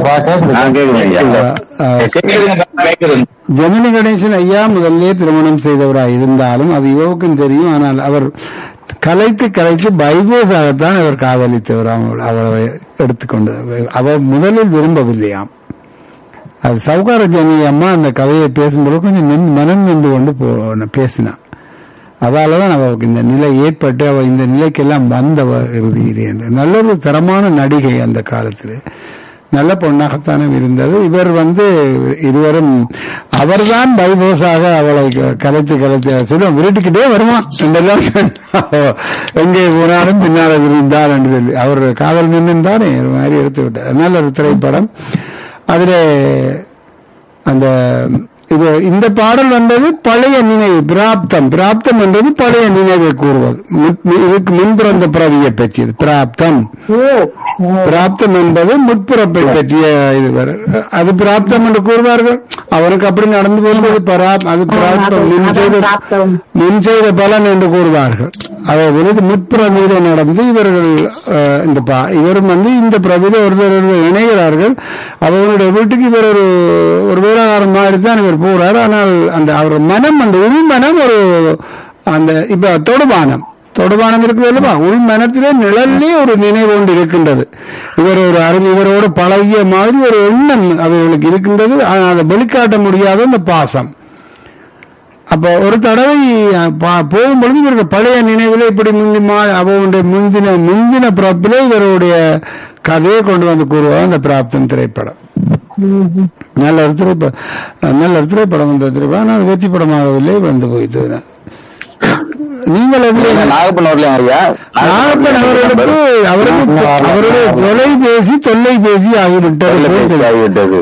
நான் கேக்குறேன் ஐயா. அஹ், கேக்குதுங்க கேக்குதுங்க ஜெமினி கணேசன் ஐயா முதல்லே திருமணம் செய்தவராய் இருந்தாலும் அது யுவவுக்கும் தெரியும் ஆனால் அவர் கலைத்து கலைத்து பைபோஸாகத்தான் அவர் காதலித்தவர் அவ- அவரை எடுத்துக்கொண்டு அவர் முதலில் விரும்பவில்லையாம் அது சவுகார ஜனி அம்மா அந்த கதையை பேசும்போது கொஞ்சம் நின்- மனம் நின்று கொண்டு போ- பேசினான் அதாலதான் அவருக்கு இந்த நிலை ஏற்பட்டு அவ இந்த நிலைக்கெல்லாம் வந்தவ இறுதியிலே என்று நல்ல ஒரு தரமான நடிகை அந்த காலத்தில் நல்ல பொண்ணாகத்தானே இருந்தது இவர் வந்து இருவரும் அவர்தான் பைபோஸாக அவளை க- கலைத்து கலைத்து சொல்லுவோம் விரட்டிக்கிட்டே வருவான் என்றெல்லாம் எங்கே போனாலும் பின்னால் இருந்தார் என்று சொல்லி அவர் காதல் நின்று தானே ஒரு மாதிரி எடுத்து விட்டார் நல்ல ஒரு திரைப்படம் அதிலே அந்த இது இந்த பாடல் வந்தது பழைய நினைவு பிராப்தம் பிராப்தம் என்பது பழைய நினைவை கூறுவது முன்- இதுக்கு முன்பிறந்த பிறவியை பற்றியது பிராப்தம் பிராப்தம் என்பது முற்பிறப்பை பற்றிய இது வரும். அது பிராப்தம் என்று கூறுவார்கள் அவருக்கு அப்படி நடந்து போகும்போது பரா- அது பிராப்தம் முன் செய்த முன் செய்த பலன் என்று கூறுவார்கள் அதாவது முற்பிறவியில நடந்து இவர்கள் அஹ், இந்த பா- இவரும் வந்து இந்த பிரவில ஒருவர் ஒருவர் இணைகிறார்கள் அவர்களுடைய வீட்டுக்கு இவர் ஒரு ஒரு வீரகாரம் மாதிரி தான் இவர் போறார் ஆனால் அந்த அவர் மனம் அந்த உள் மனம் ஒரு அந்த இப்ப தொடுபானம் தொடுபானம் இருக்குது அல்லவா உள் மனத்திலே நிழல்லே ஒரு நினைவு ஒன்று இருக்கின்றது இவர் ஒரு அருள் இவரோடு பழகிய மாதிரி ஒரு எண்ணம் அவர்களுக்கு இருக்கின்றது ஆனால் அதை வெளிக்காட்ட முடியாத அந்த பாசம் அப்ப ஒரு தடவை அஹ், பா- போகும்பொழுது இவருக்கு பழைய நினைவுல இப்படி முந்திமா அவருடைய முந்தின முந்தின பிறப்பிலே இவருடைய கதையை கொண்டு வந்து கூறுவார் அந்த பிராப்தம் திரைப்படம் நல்ல ஒரு திரைப்படம் நல்ல ஒரு திரைப்படம் வந்த திரைப்படம் ஆனால் வெற்றி படமாகவில்லை வந்து போயிட்டு நீங்கள் எதுல நாகப்பனூர்ல ஐயா நாகப்பன் அவர்களுக்கு அவருக்கு அவருடைய தொலைபேசி தொல்லைபேசி ஆகிவிட்டது ஆகிவிட்டது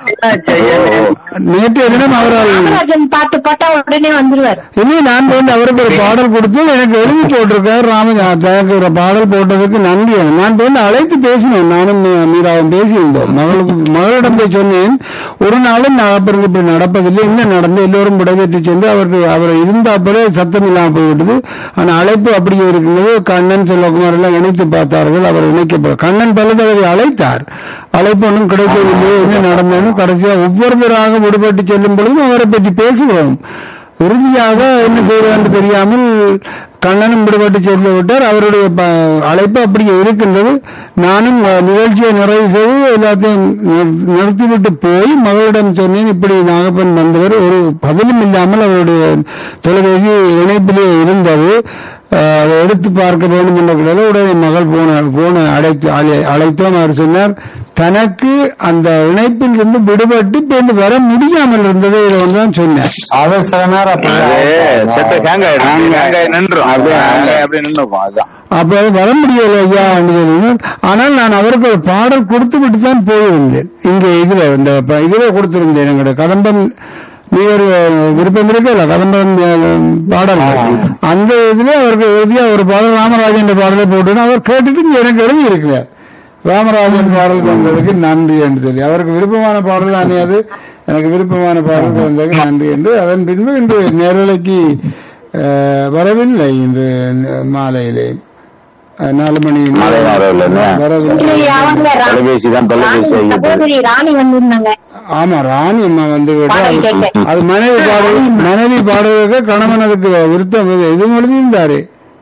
நேற்றைய தினம் அவரால் ராமராஜன் பாட்டு போட்டா உடனே வந்துருவாரு இனி நான் வந்து அவருக்கு ஒரு பாடல் கொடுத்து எனக்கு எழுதி போட்டிருக்கார் ராம தனக்கு ஒரு பாடல் போட்டதுக்கு நன்றி நான் வந்து அழைத்து பேசினேன் நானும் மீ- மீராவும் பேசியிருந்தோம் மகளுக்கு மகளிடம் போய் சொன்னேன் ஒரு நாளும் நாகப்பருக்கு இப்படி நடப்பதில்லை என்ன நடந்து எல்லோரும் விடைபெற்று சென்று அவருக்கு அவர் இருந்தாப்பலே சத்தம் இல்லாமல் போய்விட்டது ஆனா அழைப்பு அப்படியே இருக்கிறது கண்ணன் செல்வகுமார் எல்லாம் இணைத்து பார்த்தார்கள் அவர் இணைக்கப்பட கண்ணன் பல தடவை அழைத்தார் அழைப்பு ஒன்றும் கிடைக்கவில்லை என்ன நடந்ததுன்னு கடைசியா ஒவ்வொருத்தராக விடுபட்டு செல்லும் பொழுதும் அவரை பற்றி பேசுகிறோம் உறுதியாக என்ன செய்வது என்று தெரியாமல் கண்ணனும் விடுபட்டு சென்று விட்டார் அவருடைய ப- அழைப்பு அப்படியே இருக்கின்றது நானும் அஹ், நிகழ்ச்சியை நிறைவு செய்து எல்லாத்தையும் நிறு- நிறுத்திவிட்டு போய் மகளிடம் சொன்னேன் இப்படி நாகப்பன் வந்தவர் ஒரு பதிலும் இல்லாமல் அவருடைய தொலைபேசி இணைப்பிலே இருந்தது அஹ், அதை எடுத்து பார்க்க வேண்டும் என்ற கிளையில உடனே மகள் போன போன அழைத்து அழை- அழைத்தோம் அவர் சொன்னார் தனக்கு அந்த இணைப்பில் இருந்து விடுபட்டு இப்ப வர முடியாமல் இருந்ததை இதை வந்து தான் சொன்னார் அது சில நேரம் அது செத்த ஹேங் ஆயிடும் Hang ஹேங் ஆகி நின்றும் அப்படியே ஹேங் ஆகி அப்படியே நின்றுக்கும் அதுதான் அப்ப அது வர முடியல ஐயா என்று சொன்னார். ஆனால் நான் அவருக்கு ஒரு பாடல் கொடுத்து விட்டு தான் போயிருந்தேன் இங்க இதுல இந்த ப- இதுல கொடுத்திருந்தேன் எங்களுடைய கதம்பம் நீ ஒரு விருப்பம் இருக்குல்ல கதம்பம் அஹ், பாடல் அந்த இதுல அவருக்கு இறுதியா ஒரு பாடல் ராமராஜன் பாடலை போட்டு அவர் கேட்டுட்டு இங்க எனக்கு எழுதி இருக்கிறார் ராமராஜன் பாடல் வந்ததுக்கு நன்றி என்று சொல்லி அவருக்கு விருப்பமான பாடல் தானே அது எனக்கு விருப்பமான பாடல் வந்ததுக்கு நன்றி என்று அதன் பின்பு இன்று நேரலைக்கு அஹ், வரவில்லை இன்று மாலையிலே அஹ், நாலு மணி மாலை நேரம் இல்லைன்னா? வரவில்லை இல்லையே, அவங்க ரா- தொலைபேசி தான் தொலைபேசி ராணி, ஆகிவிட்டது சகோதரி ராணி வந்திருந்தாங்க ஆமா ராணி அம்மா வந்து விட்டா- பாடல் கேட்க. அது மனைவி பாடல் மனைவி பாடுவதற்கு கணவன் அதுக்கு விருத்தம் இது இது எழுதியிருந்தாரு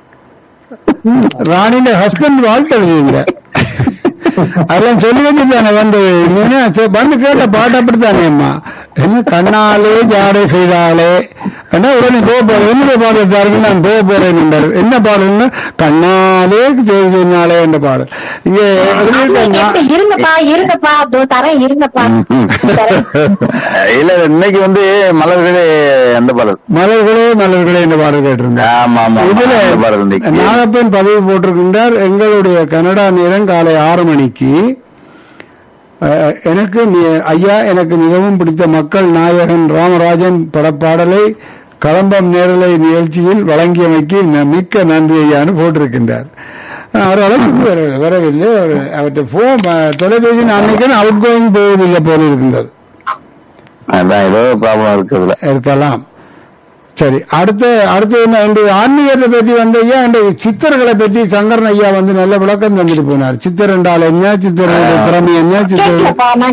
ராணியோட ஹஸ்பண்ட் வாழ்க்கை எழுதியிருந்தார் அதெல்லாம் சொல்லி வச்சுட்டானே வந்து இல்லைன்னா சரி, வந்து கேட்ட பாட்டு அப்படித்தானே அம்மா என்ன கண்ணாலே ஜாடை செய்தாலே என்ன உடனே போக போறேன் என்னுடைய பாடல் சாருக்கு நான் போக போறேன் என்றார் என்ன பாடல்னா கண்ணாலே செய்து சொன்னாலே என்ற பாடல் இங்க எழுதியிருக்காங்க. கேட்டு, இருங்கப்பா இருங்கப்பா அதோ தரேன் இருங்கப்பா தரேன். இல்ல இன்னைக்கு வந்து மலர்களே அந்த பாடல் மலர்களே மலர்களே என்ற பாடல் கேட்டிருந்தார் ஆமா ஆமா இதுல அந்த பாடல் இன்னைக்கு நாகப்பன் பதிவு போட்டிருக்கின்றார் எங்களுடைய கனடா நேரம் காலை ஆறு மணிக்கு அஹ், எனக்கு மி- ஐயா எனக்கு மிகவும் பிடித்த மக்கள் நாயகன் ராமராஜன் படப்பாடலை களம்பம் நேரலை நிகழ்ச்சியில் வழங்கியமைக்கு ந- மிக்க நன்றி ஐயான்னு போட்டிருக்கின்றார் அவர் அழைச்சிட்டு வர- வரவில்லை அவர் அவர்கிட்ட போன் தொலைபேசி அன்னைக்கு அவுட் கோயிங் போவதில்லை போல இருக்கின்றது அதான் ஏதோ ப்ராப்ளம் இருக்குதுல இருக்கலாம் சரி அடுத்த அடுத்து என்ன இந்த ஆன்மீகத்தை பற்றி வந்து ஐயா இந்த சித்தர்களை பற்றி சங்கரன் ஐயா வந்து நல்ல விளக்கம் தந்துட்டு போனார் சித்தர் என்றால் என்ன சித்தருடைய திறமை என்ன சித்தர் கேட்கலப்பா நான்